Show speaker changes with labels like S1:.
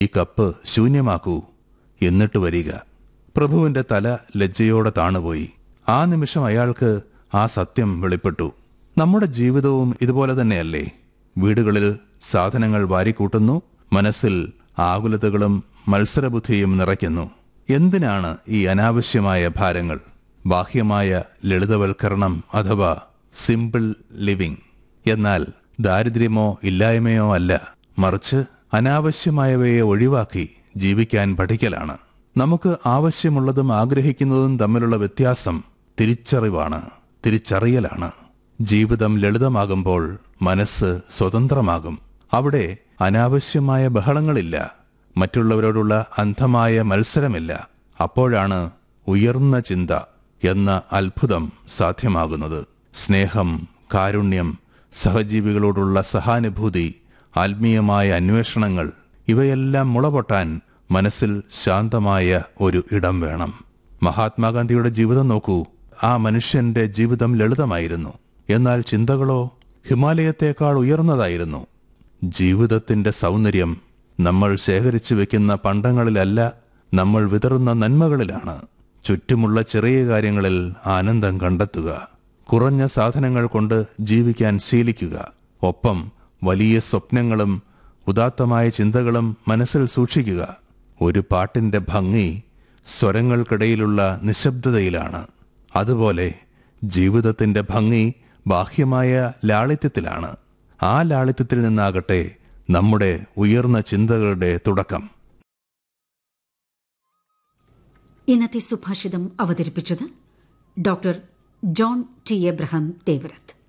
S1: ഈ കപ്പ് ശൂന്യമാക്കൂ എന്നിട്ട് വരിക പ്രഭുവിന്റെ തല ലജ്ജയോടെ താണുപോയി ആ നിമിഷം അയാൾക്ക് ആ സത്യം വെളിപ്പെട്ടു നമ്മുടെ ജീവിതവും ഇതുപോലെ തന്നെയല്ലേ വീടുകളിൽ സാധനങ്ങൾ വാരിക്കൂട്ടുന്നു മനസ്സിൽ ആകുലതകളും മത്സരബുദ്ധിയും നിറയ്ക്കുന്നു എന്തിനാണ് ഈ അനാവശ്യമായ ഭാരങ്ങൾ ബാഹ്യമായ ലളിതവൽക്കരണം അഥവാ സിമ്പിൾ ലിവിംഗ് എന്നാൽ ദാരിദ്ര്യമോ ഇല്ലായ്മയോ അല്ല മറിച്ച് അനാവശ്യമായവയെ ഒഴിവാക്കി ജീവിക്കാൻ പഠിക്കലാണ് നമുക്ക് ആവശ്യമുള്ളതും ആഗ്രഹിക്കുന്നതും തമ്മിലുള്ള വ്യത്യാസം തിരിച്ചറിവാണ് തിരിച്ചറിയലാണ് ജീവിതം ലളിതമാകുമ്പോൾ മനസ്സ് സ്വതന്ത്രമാകും അവിടെ അനാവശ്യമായ ബഹളങ്ങളില്ല മറ്റുള്ളവരോടുള്ള അന്ധമായ മത്സരമില്ല അപ്പോഴാണ് ഉയർന്ന ചിന്ത എന്ന അത്ഭുതം സാധ്യമാകുന്നത് സ്നേഹം കാരുണ്യം സഹജീവികളോടുള്ള സഹാനുഭൂതി ആത്മീയമായ അന്വേഷണങ്ങൾ ഇവയെല്ലാം മുളപൊട്ടാൻ മനസ്സിൽ ശാന്തമായ ഒരു ഇടം വേണം മഹാത്മാഗാന്ധിയുടെ ജീവിതം നോക്കൂ ആ മനുഷ്യന്റെ ജീവിതം ലളിതമായിരുന്നു എന്നാൽ ചിന്തകളോ ഹിമാലയത്തേക്കാൾ ഉയർന്നതായിരുന്നു ജീവിതത്തിന്റെ സൗന്ദര്യം നമ്മൾ ശേഖരിച്ചു വെക്കുന്ന പണ്ടങ്ങളിലല്ല നമ്മൾ വിതറുന്ന നന്മകളിലാണ് ചുറ്റുമുള്ള ചെറിയ കാര്യങ്ങളിൽ ആനന്ദം കണ്ടെത്തുക കുറഞ്ഞ സാധനങ്ങൾ കൊണ്ട് ജീവിക്കാൻ ശീലിക്കുക ഒപ്പം വലിയ സ്വപ്നങ്ങളും ഉദാത്തമായ ചിന്തകളും മനസ്സിൽ സൂക്ഷിക്കുക ഒരു പാട്ടിന്റെ ഭംഗി സ്വരങ്ങൾക്കിടയിലുള്ള നിശബ്ദതയിലാണ് അതുപോലെ ജീവിതത്തിന്റെ ഭംഗി ബാഹ്യമായ ലാളിത്യത്തിലാണ് ആ ലാളിത്യത്തിൽ നിന്നാകട്ടെ നമ്മുടെ ഉയർന്ന ചിന്തകളുടെ തുടക്കം
S2: ഇന്നത്തെ സുഭാഷിതം അവതരിപ്പിച്ചത് ഡോക്ടർ ജോൺ ടി എബ്രഹാം തേവരത്ത്